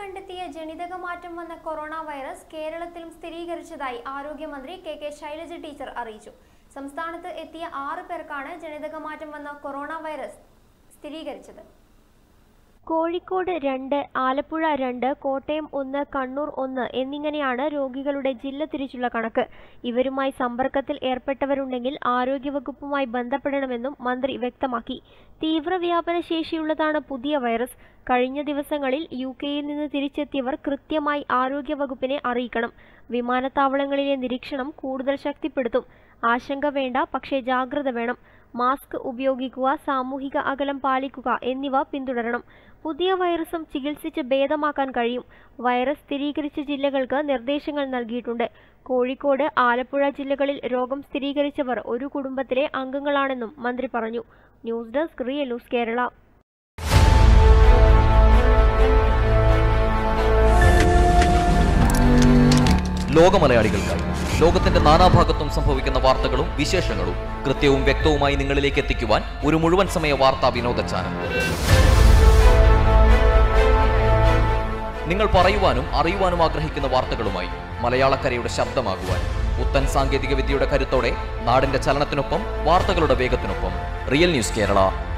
കണ്ടെത്തിയ ജനിതക മാറ്റം വന്ന കൊറോണ വൈറസ് കേരളത്തിലും സ്ഥിരീകരിച്ചതായി ആരോഗ്യമന്ത്രി കെ കെ ശൈലജ ടീച്ചർ അറിയിച്ചു സംസ്ഥാനത്ത് എത്തിയ ആറ് പേർക്കാണ് ജനിതക മാറ്റം വന്ന കൊറോണ വൈറസ് സ്ഥിരീകരിച്ചത് കോഴിക്കോട് രണ്ട് ആലപ്പുഴ രണ്ട് കോട്ടയം ഒന്ന് കണ്ണൂർ ഒന്ന് എന്നിങ്ങനെയാണ് രോഗികളുടെ ജില്ല തിരിച്ചുള്ള കണക്ക് ഇവരുമായി സമ്പർക്കത്തിൽ ഏർപ്പെട്ടവരുണ്ടെങ്കിൽ ആരോഗ്യവകുപ്പുമായി ബന്ധപ്പെടണമെന്നും മന്ത്രി വ്യക്തമാക്കി തീവ്രവ്യാപന ശേഷിയുള്ളതാണ് പുതിയ വൈറസ് കഴിഞ്ഞ ദിവസങ്ങളിൽ യു കെയിൽ നിന്ന് തിരിച്ചെത്തിയവർ കൃത്യമായി ആരോഗ്യവകുപ്പിനെ അറിയിക്കണം വിമാനത്താവളങ്ങളിലെ നിരീക്ഷണം കൂടുതൽ ശക്തിപ്പെടുത്തും ആശങ്ക വേണ്ട പക്ഷേ ജാഗ്രത വേണം മാസ്ക് ഉപയോഗിക്കുക സാമൂഹിക അകലം പാലിക്കുക എന്നിവ പിന്തുടരണം പുതിയ വൈറസും ചികിത്സിച്ച് ഭേദമാക്കാൻ കഴിയും വൈറസ് സ്ഥിരീകരിച്ച ജില്ലകൾക്ക് നിർദ്ദേശങ്ങൾ നൽകിയിട്ടുണ്ട് കോഴിക്കോട് ആലപ്പുഴ ജില്ലകളിൽ രോഗം സ്ഥിരീകരിച്ചവർ ഒരു കുടുംബത്തിലെ അംഗങ്ങളാണെന്നും മന്ത്രി പറഞ്ഞു news desk real news Kerala ലോകമലയാളികൾക്കായി ലോകത്തിന്റെ നാനാഭാഗത്തും സംഭവിക്കുന്ന വാർത്തകളും വിശേഷങ്ങളും കൃത്യവും വ്യക്തവുമായി നിങ്ങളിലേക്ക് എത്തിക്കുവാൻ ഒരു മുഴുവൻ സമയ വാർത്താ വിനോദ ചാനൽ നിങ്ങൾ പറയുവാനും അറിയുവാനും ആഗ്രഹിക്കുന്ന വാർത്തകളുമായി മലയാളക്കരയുടെ ശബ്ദമാകുവാൻ പുത്തൻ സാങ്കേതിക വിദ്യയുടെ കരുത്തോടെ നാടിന്റെ ചലനത്തിനൊപ്പം വാർത്തകളുടെ വേഗത്തിനൊപ്പം റിയൽ ന്യൂസ് കേരള